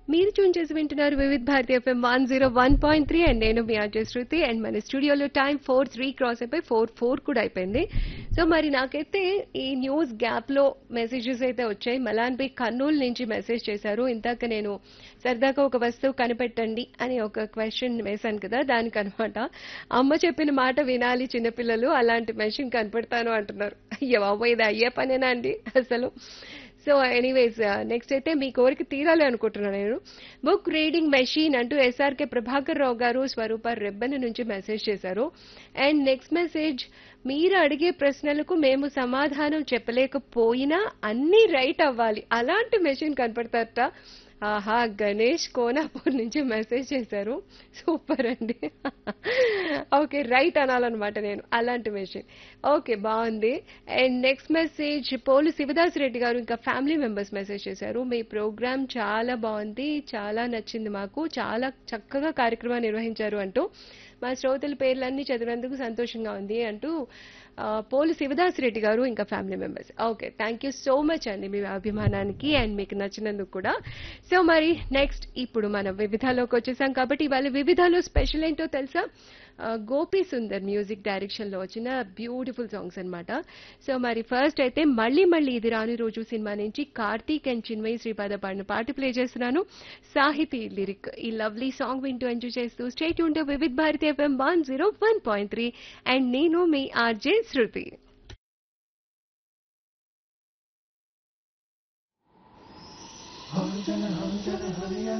మీరు ట్యూన్ చేసి వింటున్నారు Vividh Bharati FM one zero one point three and నేను మీ అజయ్ శృతి అండ్ మన స్టూడియోలో టైం ఫోర్ త్రీ క్రాస్ అయిపోయి ఫోర్ ఫోర్ కూడా అయిపోయింది సో మరి నాకైతే ఈ న్యూస్ గ్యాప్ లో మెసేజెస్ అయితే వచ్చాయి మలాన్ బి కర్నూలు నుంచి మెసేజ్ చేశారు ఇందాక నేను సరదాగా ఒక వస్తువు కనిపెట్టండి అని ఒక క్వశ్చన్ వేశాను కదా దానికి అనమాట అమ్మ చెప్పిన మాట వినాలి చిన్నపిల్లలు అలాంటి మెషిన్ కనపెడతాను అంటున్నారు అయ్యో బాబోయ్ ఇది అయ్యే పనేనా అండి అసలు సో ఎనీవేస్ నెక్స్ట్ అయితే మీ కోరిక తీరాలి అనుకుంటున్నాను నేను బుక్ రీడింగ్ మెషిన్ అంటూ ఎస్ఆర్కే ప్రభాకర్ రావు గారు స్వరూప రెబ్బెన నుంచి మెసేజ్ చేశారు అండ్ నెక్స్ట్ మెసేజ్ మీరు అడిగే ప్రశ్నలకు మేము సమాధానం చెప్పలేకపోయినా అన్నీ రైట్ అవ్వాలి అలాంటి మెషిన్ కనపడతారట ఆహా గణేష్ కోనాపూర్ నుంచి మెసేజ్ చేశారు సూపర్ అండి ఓకే రైట్ అనాలన్నమాట నేను అలాంటి మెషిన్ ఓకే బాగుంది and next message Polu Sivadas Reddy గారు ఇంకా ఫ్యామిలీ మెంబర్స్ మెసేజ్ చేశారు మీ ప్రోగ్రామ్ చాలా బాగుంది చాలా నచ్చింది మాకు చాలా చక్కగా కార్యక్రమం నిర్వహించారు అంటూ మా శ్రోతల పేర్లన్నీ చదివినందుకు సంతోషంగా ఉంది అంటూ ఆ, పోలు శివదాస్ రెడ్డి గారు ఇంకా family members okay thank you so much అండి మీ అభిమానానికి అండ్ మీకు నచ్చినందుకు కూడా సో మరి నెక్స్ట్ ఇప్పుడు మనం వివిధాలోకి వచ్చేసాం కాబట్టి ఇవాళ వివిధాలో స్పెషల్ ఏంటో తెలుసా ఆ, గోపి సుందర్ మ్యూజిక్ డైరెక్షన్ లో వచ్చిన బ్యూటిఫుల్ సాంగ్స్ అన్నమాట సో మరి ఫస్ట్ అయితే మళ్ళీ మళ్ళీ ఇది రాని రోజు సినిమా నుంచి కార్తీక్ అండ్ చిన్మయి శ్రీపాద పాడిన పాట ప్లే చేస్తున్నాను సాహితీ లిరిక్ ఈ లవ్లీ సాంగ్ వింటూ ఎంజాయ్ చేస్తూ స్టేట్ ఉంటే Vividh Bharati FM one zero one point three and నేను మీ ఆర్జే శృతి Hold on,